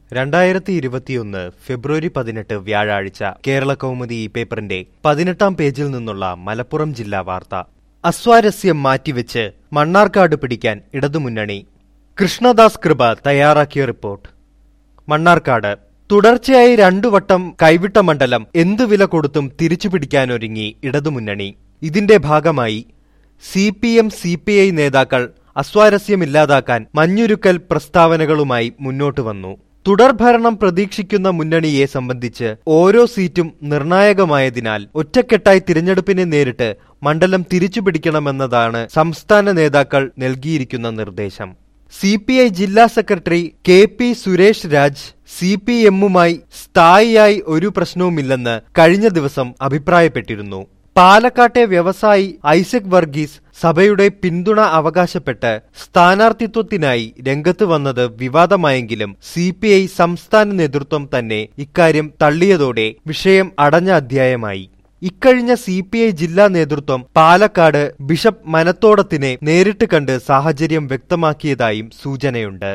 രണ്ടായിരത്തി ഇരുപത്തിയൊന്ന് ഫെബ്രുവരി പതിനെട്ട് വ്യാഴാഴ്ച കേരള കൗമുദി ഈ പേപ്പറിന്റെ പതിനെട്ടാം പേജിൽ നിന്നുള്ള മലപ്പുറം ജില്ലാ വാർത്ത അസ്വാരസ്യം മാറ്റിവെച്ച് മണ്ണാർക്കാട് പിടിക്കാൻ ഇടതുമുന്നണി കൃഷ്ണദാസ് കൃപ തയ്യാറാക്കിയ റിപ്പോർട്ട് മണ്ണാർക്കാട് തുടർച്ചയായി രണ്ടു വട്ടം കൈവിട്ട മണ്ഡലം എന്തു വില കൊടുത്തും തിരിച്ചുപിടിക്കാനൊരുങ്ങി ഇടതുമുന്നണി ഇതിന്റെ ഭാഗമായി C P M C P I നേതാക്കൾ അസ്വാരസ്യമില്ലാതാക്കാൻ മഞ്ഞുരുക്കൽ പ്രസ്താവനകളുമായി മുന്നോട്ടു വന്നു തുടർഭരണം പ്രതീക്ഷിക്കുന്ന മുന്നണിയെ സംബന്ധിച്ച് ഓരോ സീറ്റും നിർണായകമായതിനാൽ ഒറ്റക്കെട്ടായി തിരഞ്ഞെടുപ്പിനെ നേരിട്ട് മണ്ഡലം തിരിച്ചുപിടിക്കണമെന്നതാണ് സംസ്ഥാന നേതാക്കൾ നൽകിയിരിക്കുന്ന നിർദ്ദേശം സി പി ഐ ജില്ലാ secretary K P Suresh Raj C P എമ്മുമായി സ്ഥായിയായി ഒരു പ്രശ്നവുമില്ലെന്ന് കഴിഞ്ഞ ദിവസം അഭിപ്രായപ്പെട്ടിരുന്നു പാലക്കാട്ടെ വ്യവസായി ഐസക് വർഗീസ് സഭയുടെ പിന്തുണ അവകാശപ്പെട്ട് സ്ഥാനാർത്ഥിത്വത്തിനായി രംഗത്ത് വന്നത് വിവാദമായെങ്കിലും സി പി ഐ സംസ്ഥാന നേതൃത്വം തന്നെ ഇക്കാര്യം തള്ളിയതോടെ വിഷയം അടഞ്ഞ അധ്യായമായി ഇക്കഴിഞ്ഞ സി പി ഐ ജില്ലാ നേതൃത്വം പാലക്കാട് ബിഷപ്പ് മനത്തോടത്തിനെ നേരിട്ട് കണ്ട് സാഹചര്യം വ്യക്തമാക്കിയതായും സൂചനയുണ്ട്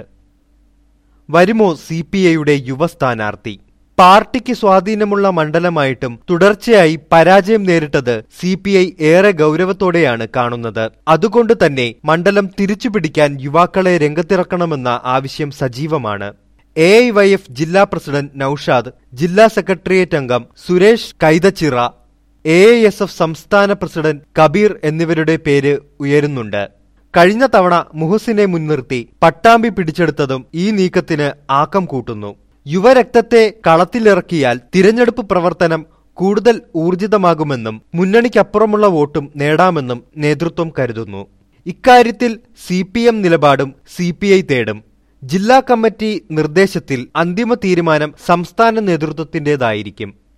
വരുമോ സി പി ഐയുടെ യുവ സ്ഥാനാർത്ഥി പാർട്ടിക്ക് സ്വാധീനമുള്ള മണ്ഡലമായിട്ടും തുടർച്ചയായി പരാജയം നേരിട്ടത് സി പി ഐ ഏറെ ഗൗരവത്തോടെയാണ് കാണുന്നത് അതുകൊണ്ട് തന്നെ മണ്ഡലം തിരിച്ചുപിടിക്കാൻ യുവാക്കളെ രംഗത്തിറക്കണമെന്ന ആവശ്യം സജീവമാണ് എ ഐ വൈ എഫ് ജില്ലാ പ്രസിഡന്റ് നൌഷാദ് ജില്ലാ സെക്രട്ടേറിയറ്റ് അംഗം Suresh Kaithachira A I S F സംസ്ഥാന പ്രസിഡന്റ് കബീർ എന്നിവരുടെ പേര് ഉയരുന്നുണ്ട് കഴിഞ്ഞ തവണ മുഹസിനെ മുൻനിർത്തി പട്ടാമ്പി പിടിച്ചെടുത്തതും ഈ നീക്കത്തിന് ആക്കം കൂട്ടുന്നു യുവരക്തത്തെ കളത്തിലിറക്കിയാൽ തിരഞ്ഞെടുപ്പ് പ്രവർത്തനം കൂടുതൽ ഊർജിതമാകുമെന്നും മുന്നണിക്കപ്പുറമുള്ള വോട്ടും നേടാമെന്നും നേതൃത്വം കരുതുന്നു ഇക്കാര്യത്തിൽ സി പി എം നിലപാടും സി പി ഐ തേടും ജില്ലാ കമ്മിറ്റി നിർദ്ദേശത്തിൽ അന്തിമ തീരുമാനം സംസ്ഥാന നേതൃത്വത്തിന്റേതായിരിക്കും